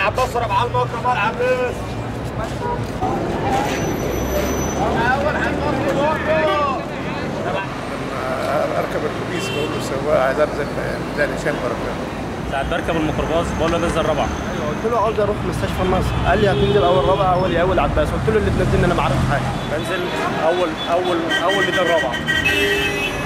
عباس ربع على المكرم يا عباس اول حاجه اركب الاتوبيس بقول له سواق عايز انزل ميدان هشام بركات ساعات بركب الميكروباص بقول له نزل رابعه قلت له عاوز اروح مستشفى النصر قال لي هتنزل اول رابعه اول يا اول عباس قلت له اللي تنزلني انا ما اعرفش حاجه بنزل اول اول اول ميدان رابعه